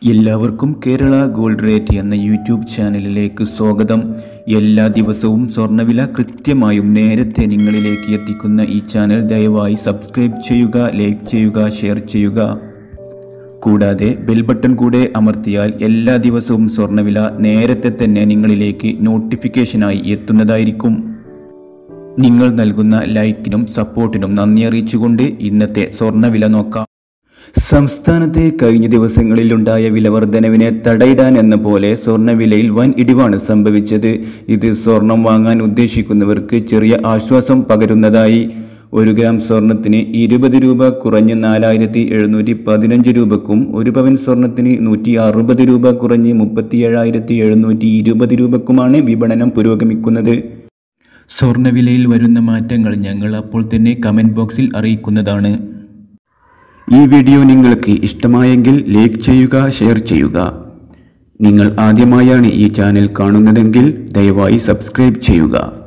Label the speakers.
Speaker 1: എല്ലാവർക്കും Kerala gold rate എന്ന YouTube ചാനലിലേക്ക് സ്വാഗതം എല്ലാ ദിവസവും സ്വർണ്ണവില കൃത്യമായും നേരത്തെ നിങ്ങളിലേക്ക് എത്തിക്കുന്ന ഈ ചാനൽ ദയവായി സബ്സ്ക്രൈബ് ചെയ്യുക ലൈക്ക് ചെയ്യുക ഷെയർ ചെയ്യുക കൂടാതെ ബെൽ ബട്ടൺ കൂടെ അമർത്തിയാൽ എല്ലാ ദിവസവും സ്വർണ്ണവില നേരത്തെ തന്നെ നിങ്ങളിലേക്ക് നോട്ടിഫിക്കേഷനായി എത്തുന്നതായിരിക്കും നിങ്ങൾ നൽകുന്ന ലൈക്കിനും സപ്പോർട്ടിനും നന്ദി അറിയിച്ചുകൊണ്ട് ഇന്നത്തെ സ്വർണ്ണവില നോക്കാം സംസ്ഥാനത്തെ കഴിഞ്ഞ ദിവസങ്ങളിലുണ്ടായ വിലവർധനവിനെ തടയിടാൻ എന്ന പോലെ സ്വർണ്ണവിലയിൽ വൻ ഇടിവാണ് സംഭവിച്ചത് ഇത് സ്വർണം വാങ്ങാൻ ഉദ്ദേശിക്കുന്നവർക്ക് ചെറിയ ആശ്വാസം പകരുന്നതായി ഒരു ഗ്രാം സ്വർണത്തിന് ഇരുപത് രൂപ കുറഞ്ഞ് നാലായിരത്തി എഴുന്നൂറ്റി പതിനഞ്ച് രൂപക്കും ഒരു പവൻ സ്വർണത്തിന് നൂറ്റി അറുപത് രൂപ കുറഞ്ഞ് മുപ്പത്തി ഏഴായിരത്തി എഴുന്നൂറ്റി ഇരുപത് രൂപക്കുമാണ് വിപണനം പുരോഗമിക്കുന്നത് സ്വർണ്ണവിലയിൽ വരുന്ന മാറ്റങ്ങൾ ഞങ്ങൾ അപ്പോൾ തന്നെ കമൻറ്റ് ബോക്സിൽ അറിയിക്കുന്നതാണ് ഈ വീഡിയോ നിങ്ങൾക്ക് ഇഷ്ടമായെങ്കിൽ ലൈക്ക് ചെയ്യുക ഷെയർ ചെയ്യുക നിങ്ങൾ ആദ്യമായാണ് ഈ ചാനൽ കാണുന്നതെങ്കിൽ ദയവായി സബ്സ്ക്രൈബ് ചെയ്യുക